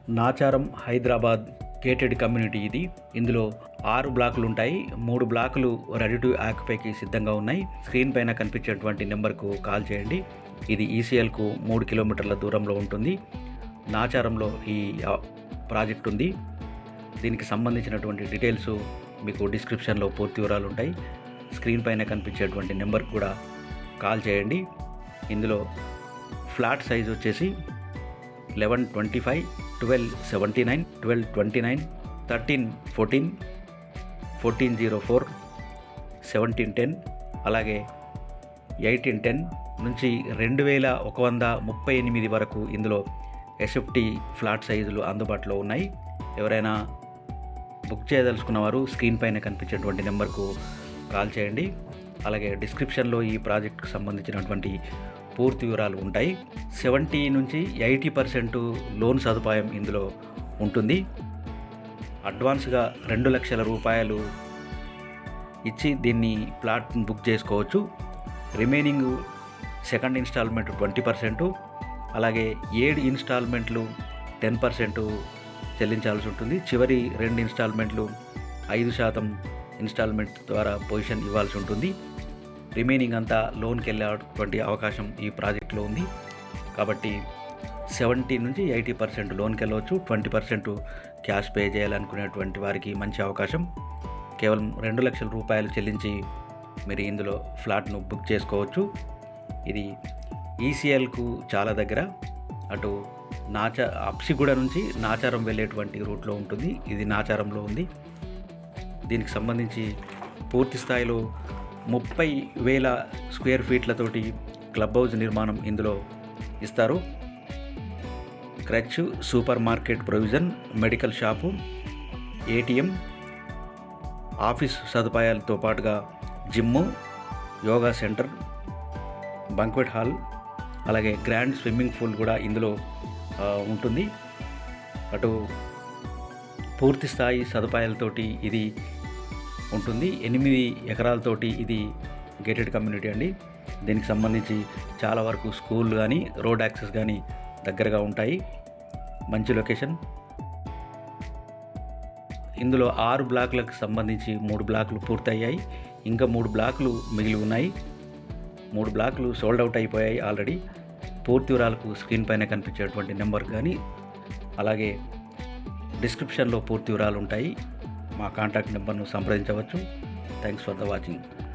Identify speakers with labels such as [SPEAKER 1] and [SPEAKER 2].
[SPEAKER 1] Nacharam Hyderabad gated community ఇది ఇందులో ఆరు బ్లాకులు ఉంటాయి మూడు బ్లాకులు రెడీ టు ఆక్యుపైకి సిద్ధంగా ఉన్నాయి స్క్రీన్ పైన కనిపించేటువంటి నెంబర్కు కాల్ చేయండి ఇది ఈసీఎల్కు మూడు కిలోమీటర్ల దూరంలో ఉంటుంది నాచారంలో ఈ ఆ, ప్రాజెక్ట్ ఉంది దీనికి సంబంధించినటువంటి డీటెయిల్స్ మీకు డిస్క్రిప్షన్లో పూర్తి వివరాలు ఉంటాయి స్క్రీన్ పైన కనిపించేటువంటి నెంబర్ కూడా కాల్ చేయండి ఇందులో ఫ్లాట్ సైజ్ వచ్చేసి eleven twenty five twelve seventy nine twelve twenty nine thirteen fourteen fourteen zero four seventeen ten అలాగే ఎయిటీన్ టెన్ నుంచి రెండు వేల ఒక వంద ముప్పై ఎనిమిది వరకు ఇందులో ఎస్ఎఫ్టీ ఫ్లాట్ సైజులు అందుబాటులో ఉన్నాయి ఎవరైనా బుక్ చేయదలుచుకున్న వారు స్క్రీన్ పైన కనిపించేటువంటి నెంబర్కు కాల్ చేయండి అలాగే డిస్క్రిప్షన్లో ఈ ప్రాజెక్టుకు సంబంధించినటువంటి పూర్తి వివరాలు ఉంటాయి సెవెంటీ నుంచి ఎయిటీ పర్సెంట్ లోన్ సదుపాయం ఇందులో ఉంటుంది అడ్వాన్స్గా రెండు లక్షల రూపాయలు ఇచ్చి దీన్ని ప్లాట్ బుక్ చేసుకోవచ్చు remaining second installment twenty percent అలాగే ఏడు ఇన్స్టాల్మెంట్లు టెన్ పర్సెంట్ చెల్లించాల్సి ఉంటుంది చివరి రెండు ఇన్స్టాల్మెంట్లు ఐదు శాతం ఇన్స్టాల్మెంట్ ద్వారా పొజిషన్ ఇవ్వాల్సి ఉంటుంది రిమైనింగ్ అంతా లోన్కి వెళ్ళేటువంటి అవకాశం ఈ ప్రాజెక్ట్లో ఉంది కాబట్టి సెవెంటీ నుంచి ఎయిటీ పర్సెంట్ లోన్కి వెళ్ళవచ్చు ట్వంటీ పర్సెంట్ క్యాష్ పే చేయాలనుకునేటువంటి వారికి మంచి అవకాశం కేవలం రెండు లక్షల రూపాయలు చెల్లించి మీరు ఇందులో ఫ్లాట్ను బుక్ చేసుకోవచ్చు ఇది ఈసీఎల్కు చాలా దగ్గర అటు నాచ అప్సిగూడ నుంచి నాచారం వెళ్ళేటువంటి రూట్లో ఉంటుంది ఇది నాచారంలో ఉంది దీనికి సంబంధించి పూర్తి స్థాయిలో ముప్పై వేల స్క్వేర్ ఫీట్లతోటి క్లబ్ హౌస్ నిర్మాణం ఇందులో ఇస్తారు creche super market provision medical shop ATM office సదుపాయాలతో పాటుగా gym yoga centre banquet hall అలాగే గ్రాండ్ స్విమ్మింగ్ పూల్ కూడా ఇందులో ఆ, ఉంటుంది అటు పూర్తి స్థాయి సదుపాయాలతోటి ఇది ఉంటుంది ఎనిమిది ఎకరాలతోటి ఇది గేటెడ్ కమ్యూనిటీ అండి దీనికి సంబంధించి చాలా వరకు స్కూల్ కానీ రోడ్ యాక్సెస్ కానీ దగ్గరగా ఉంటాయి మంచి లొకేషన్ ఇందులో ఆరు బ్లాకులకు సంబంధించి మూడు బ్లాకులు పూర్తయ్యాయి ఇంకా మూడు బ్లాకులు మిగిలి ఉన్నాయి మూడు బ్లాకులు సోల్డ్ అవుట్ అయిపోయాయి ఆల్రెడీ పూర్తి వివరాలకు స్క్రీన్ పైన కనిపించేటువంటి నెంబర్ కానీ అలాగే డిస్క్రిప్షన్లో పూర్తి వివరాలు ఉంటాయి మా కాంటాక్ట్ నెంబర్ను సంప్రదించవచ్చు థ్యాంక్స్ ఫర్ ద వాచింగ్